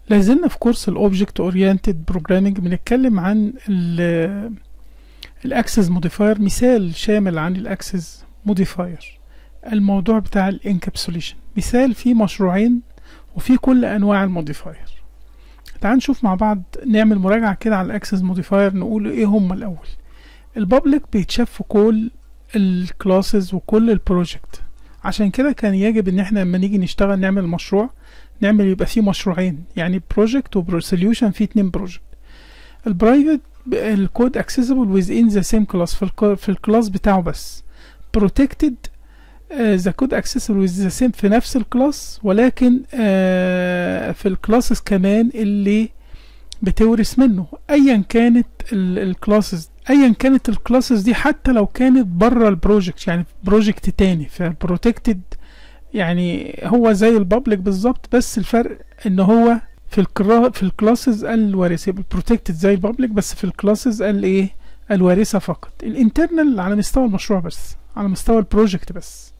لازلنا في كورس الاوبجكت اورينتد بروجرامنج بنتكلم عن الاكسس موديفاير مثال شامل عن الاكسس موديفاير الموضوع بتاع الانكابسوليشن مثال فيه مشروعين وفي كل انواع الموديفاير تعال نشوف مع بعض نعمل مراجعة كده على الاكسس موديفاير نقول ايه هما الاول البابليك بيتشاف في كل الكلاسز وكل البروجكت عشان كده كان يجب ان احنا لما نيجي نشتغل نعمل مشروع نعمل يبقى فيه مشروعين يعني بروجكت وسوليوشن فيه اتنين بروجكت البرايفت الكود accessible within the same class في, الك... في الكلاس بتاعه بس protected ذا كود accessible with the same في نفس الكلاس ولكن uh, في الكلاسز كمان اللي بتورث منه ايا كانت الكلاسز ايا كانت الكلاسز دي حتى لو كانت بره البروجكت يعني بروجكت تاني فبروتكتد يعني هو زي البابليك بالظبط بس الفرق ان هو في الكرا في الكلاسز الوارثه بروتكتد زي البابليك بس في الكلاسز الايه الوارثه فقط الانترنال على مستوى المشروع بس على مستوى البروجكت بس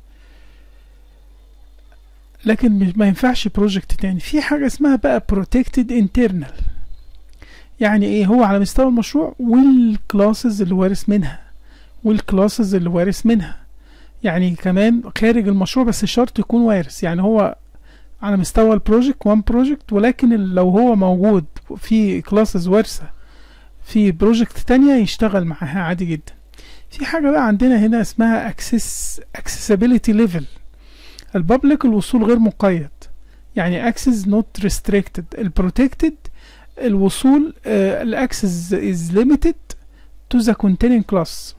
لكن ما ينفعش بروجكت تاني في حاجه اسمها بقى بروتكتد انترنال يعني ايه هو على مستوى المشروع والكلاسز اللي وارث منها والكلاسز اللي وارث منها يعني كمان خارج المشروع بس شرط يكون وارث يعني هو على مستوى البروجكت وان بروجكت ولكن لو هو موجود في كلاسز وارثة في بروجكت تانية يشتغل معاها عادي جدا في حاجة بقى عندنا هنا اسمها access accessibility level البابليك الوصول غير مقيد يعني access not restricted البروتكتد الوصول الاكسس is limited to the containing class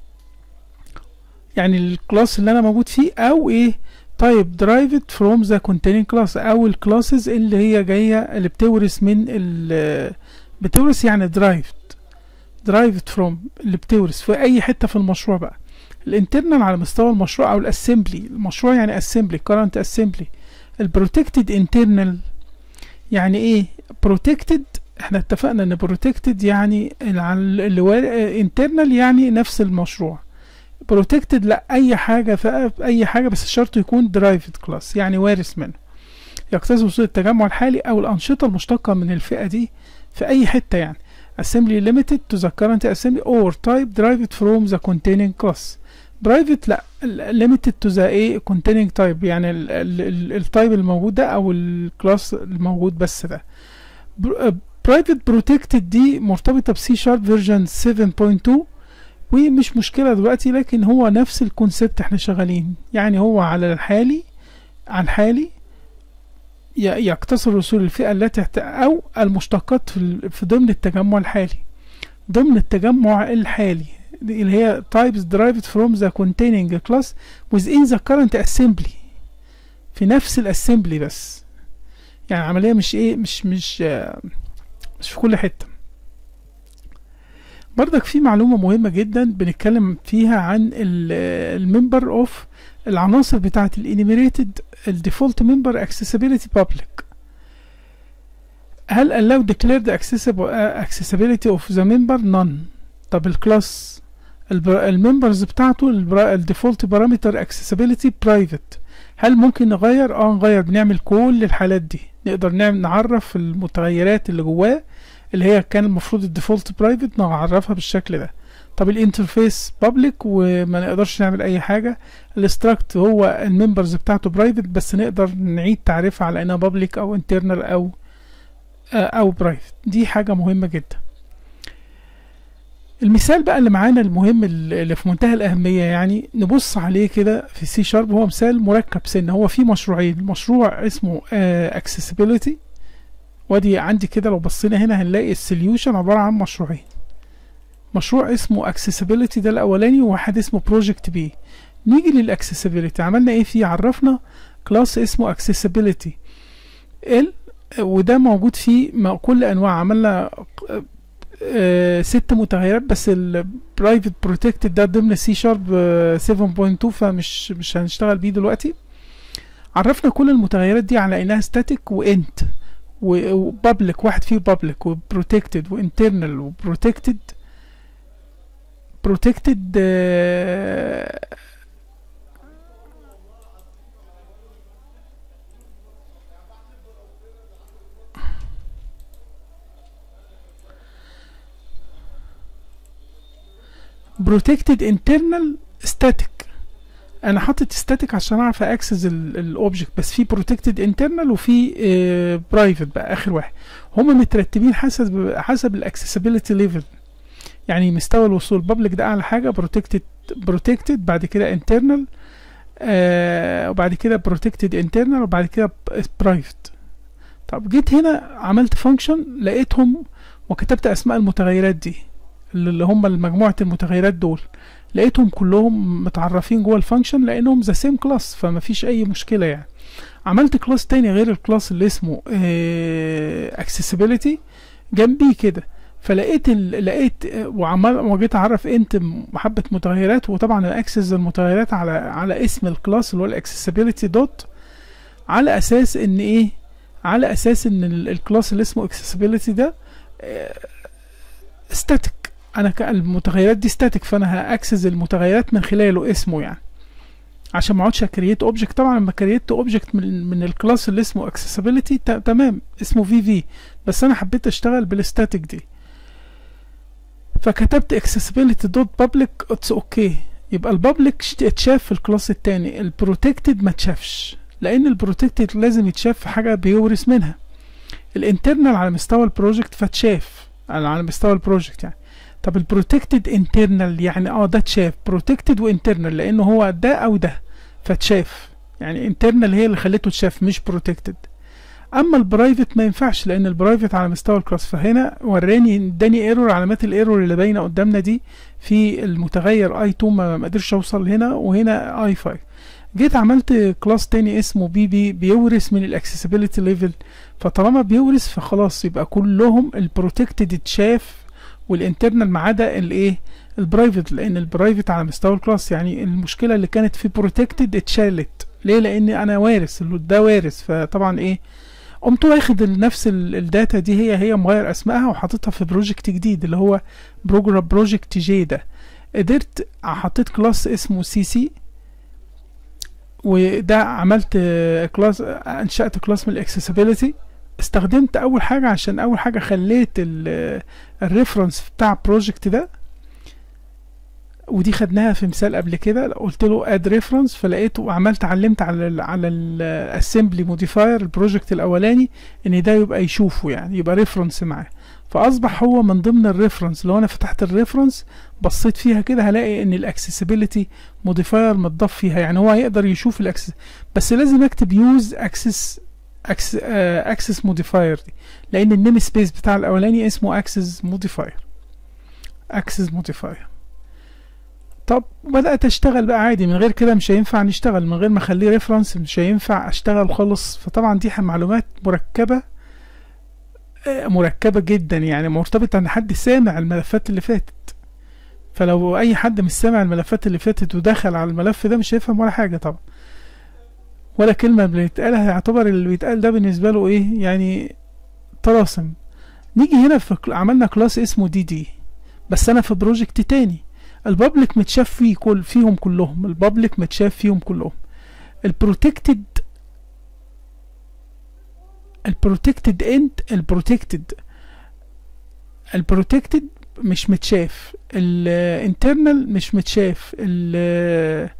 يعني الكلاس اللي انا موجود فيه او ايه طيب derived from the containing class او الكلاسز اللي هي جايه اللي بتورث من ال بتورث يعني derived derived from اللي بتورث في اي حته في المشروع بقى الانترنال على مستوى المشروع او الاسمبلي المشروع يعني assembly current assembly البروتكتد internal يعني ايه protected احنا اتفقنا ان protected يعني اللي internal يعني نفس المشروع protected لا اي حاجة في اي حاجة بس الشرط يكون derived class يعني وارث منه يقتضي وصول التجمع الحالي او الانشطة المشتقة من الفئة دي في اي حتة يعني assembly limited to the current assembly or type derived from the containing class private لا limited to the ايه containing type يعني التايب الموجود ده او الكلاس الموجود بس ده برايفت بروتكتد دي مرتبطة بسي شارب فيرجن 7.2 ومش مشكلة دلوقتي لكن هو نفس الكونسبت احنا شغالين يعني هو على الحالي على الحالي يقتصر وصول الفئة التي أو المشتقات في ضمن التجمع الحالي ضمن التجمع الحالي اللي هي types derived from the containing class within the current assembly في نفس الاسمبلي بس يعني عملية مش ايه مش مش مش في كل حتة برضك في معلومة مهمة جدا بنتكلم فيها عن الممبر اوف العناصر بتاعة الانيميريتد الديفولت ممبر accessibility public هل allow declared accessibility of the member none طب الكلاس الممبرز بتاعته الديفولت بارامتر accessibility private هل ممكن نغير اه نغير بنعمل كل الحالات دي نقدر نعمل نعرف المتغيرات اللي جواه اللي هي كان المفروض الديفولت برايفت نعرفها بالشكل ده طب الانترفيس بابليك وما نقدرش نعمل اي حاجه الاستراكت هو الممبرز بتاعته برايفت بس نقدر نعيد تعريفها على انها بابليك او انترنال او او برايفت دي حاجه مهمه جدا المثال بقى اللي معانا المهم اللي في منتهى الأهمية يعني نبص عليه كده في سي شارب هو مثال مركب سن هو فيه مشروعين مشروع اسمه accessibility وادي عندي كده لو بصينا هنا هنلاقي السوليوشن عبارة عن مشروعين مشروع اسمه accessibility ده الأولاني وواحد اسمه project B نيجي للاكسسبيليتي عملنا ايه فيه عرفنا كلاس اسمه accessibility ال وده موجود فيه كل انواع عملنا آه ست متغيرات بس البرايفت بروتكتد ده ضمن سي شارب 7.2 فمش مش هنشتغل بيه دلوقتي عرفنا كل المتغيرات دي على انها ستاتيك وانت وبابليك واحد فيه بابليك وبروتكتد وانترنال وبروتكتد بروتكتد protected internal static انا حاطط static عشان اعرف اكسس الاوبجكت بس في protected internal وفي برايفت بقى اخر واحد هما مترتبين حسب حسب الاكسسبيليتي ليفل يعني مستوى الوصول بابليك ده اعلى حاجه protected protected بعد كده internal آه وبعد كده protected internal وبعد كده برايفت طب جيت هنا عملت فانكشن لقيتهم وكتبت اسماء المتغيرات دي اللي هم مجموعه المتغيرات دول لقيتهم كلهم متعرفين جوه الفانكشن لانهم ذا سيم كلاس فما فيش اي مشكله يعني عملت كلاس تاني غير الكلاس اللي اسمه اكسسبيليتي جنبيه كده فلقيت ال... لقيت وعمال وجيت اعرف انت حبه متغيرات وطبعا اكسس المتغيرات على على اسم الكلاس اللي هو الاكسسبيليتي دوت على اساس ان ايه على اساس ان الكلاس اللي اسمه اكسسبيليتي ده ستاتيك انا المتغيرات دي ستاتيك فانا هاكسس المتغيرات من خلاله اسمه يعني عشان ما اقعدش اكريت اوبجكت طبعا لما كريت اوبجكت من, من الكلاس اللي اسمه اكسسبيليتي تمام اسمه في في بس انا حبيت اشتغل بالستاتيك دي فكتبت accessibility دوت public اتس اوكي يبقى البابليك اتشاف في الكلاس التاني البروتكتد ما اتشافش لان البروتكتد لازم يتشاف في حاجه بيورث منها الانترنال على مستوى البروجكت فاتشاف على مستوى البروجكت يعني طب البروتكتد انترنال يعني اه ده اتشاف بروتكتد وانترنال لانه هو ده او ده فاتشاف يعني انترنال هي اللي خليته اتشاف مش بروتكتد اما البرايفت ما ينفعش لان البرايفت على مستوى الكلاس فهنا وراني اداني ايرور علامات الايرور اللي باينه قدامنا دي في المتغير اي 2 ما قدرش اوصل هنا وهنا اي 5 جيت عملت كلاس تاني اسمه بي بي بيورث من الاكسسبيليتي ليفل فطالما بيورث فخلاص يبقى كلهم البروتكتد اتشاف والانترنال ما عدا الايه البرايفت لان البرايفت على مستوى الكلاس يعني المشكله اللي كانت في بروتكتد اتشالت ليه لان انا وارث ده وارث فطبعا ايه قمت واخد نفس الداتا دي هي هي مغير اسمائها وحاططها في بروجكت جديد اللي هو بروجرام بروجكت جي ده قدرت حطيت كلاس اسمه سي سي وده عملت كلاس انشأت كلاس من الاكسسبيليتي استخدمت اول حاجة عشان اول حاجة خليت الريفرنس بتاع البروجكت ده ودي خدناها في مثال قبل كده قلت له اد ريفرنس فلقيته وعملت علمت على ال على الاسمبلي موديفاير البروجكت الاولاني ان ده يبقى يشوفه يعني يبقى ريفرنس معاه فاصبح هو من ضمن الريفرنس لو انا فتحت الريفرنس بصيت فيها كده هلاقي ان الاكسسبيليتي موديفاير متضاف فيها يعني هو هيقدر يشوف الاكسس بس لازم اكتب يوز اكسس اكسس موديفاير دي لان النيم سبيس بتاع الاولاني اسمه اكسس موديفاير اكسس موديفاير طب بدأت اشتغل بقى عادي من غير كده مش هينفع نشتغل من غير ما اخليه ريفرنس مش هينفع اشتغل خالص فطبعا دي معلومات مركبة مركبة جدا يعني مرتبطة ان حد سامع الملفات اللي فاتت فلو اي حد مش سامع الملفات اللي فاتت ودخل على الملف ده مش هيفهم ولا حاجة طبعا ولا كلمة بيتقال هيعتبر اللي بيتقال ده بالنسبة له ايه يعني طلاسم نيجي هنا في عملنا كلاس اسمه دي دي بس انا في بروجكت تاني البابليك متشاف فيه كل فيهم كلهم البابليك متشاف فيهم كلهم البروتكتد البروتكتد انت البروتكتد البروتكتد مش متشاف الانترنال مش متشاف ال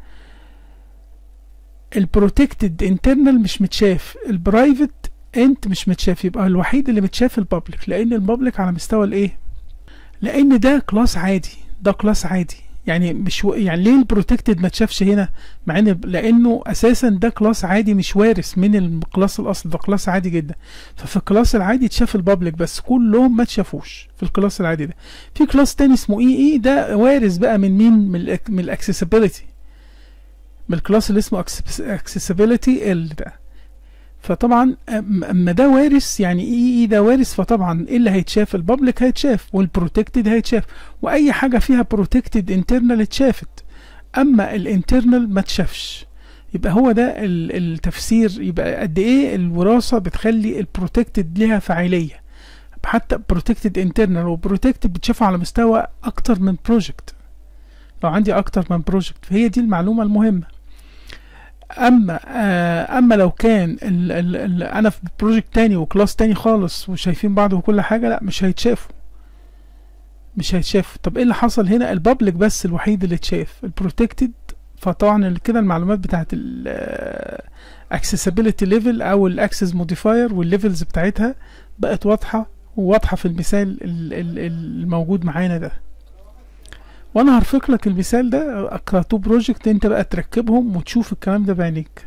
البروتكتد انترنال مش متشاف البرايفت انت مش متشاف يبقى الوحيد اللي متشاف البابليك لان البابليك على مستوى الايه لان ده كلاس عادي ده كلاس عادي يعني مش و... يعني ليه البروتكتد ما تشافش هنا مع ان لانه اساسا ده كلاس عادي مش وارث من الكلاس الاصل ده كلاس عادي جدا ففي الكلاس العادي اتشاف البابليك بس كلهم ما اتشافوش في الكلاس العادي ده في كلاس تاني اسمه اي اي ده وارث بقى من مين من ال من الاكسسبيليتي من الكلاس اللي اسمه اكسسبيليتي ال ده فطبعا اما ده وارث يعني اي اي ده وارث فطبعا ايه اللي هيتشاف البابليك هيتشاف والبروتكتد هيتشاف واي حاجه فيها بروتكتد انترنال اتشافت اما الانترنال ما اتشافش يبقى هو ده التفسير يبقى قد ايه الوراثه بتخلي البروتكتد ليها فاعليه حتى بروتكتد انترنال وبروتكتد بتشافه على مستوى اكتر من بروجكت لو عندي اكتر من بروجكت فهي دي المعلومه المهمه اما آه اما لو كان ال ال ال انا في بروجكت تاني وكلاس تاني خالص وشايفين بعض وكل حاجه لا مش هيتشافوا مش هيتشاف طب ايه اللي حصل هنا البابليك بس الوحيد اللي اتشاف البروتكتد فطبعا كده المعلومات بتاعت ال accessibility level او الاكسس موديفاير والليفلز بتاعتها بقت واضحة وواضحة في المثال الموجود معانا ده وانا هرفق لك المثال ده كتو بروجكت انت بقى تركبهم وتشوف الكلام ده بعينيك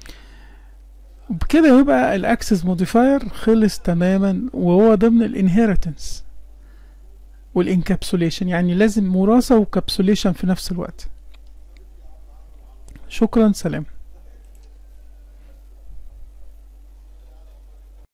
بكده يبقى الاكسس موديفاير خلص تماما وهو ضمن الانهيرتنس والانكابسوليشن يعني لازم وراثة وكابسوليشن في نفس الوقت شكرا سلام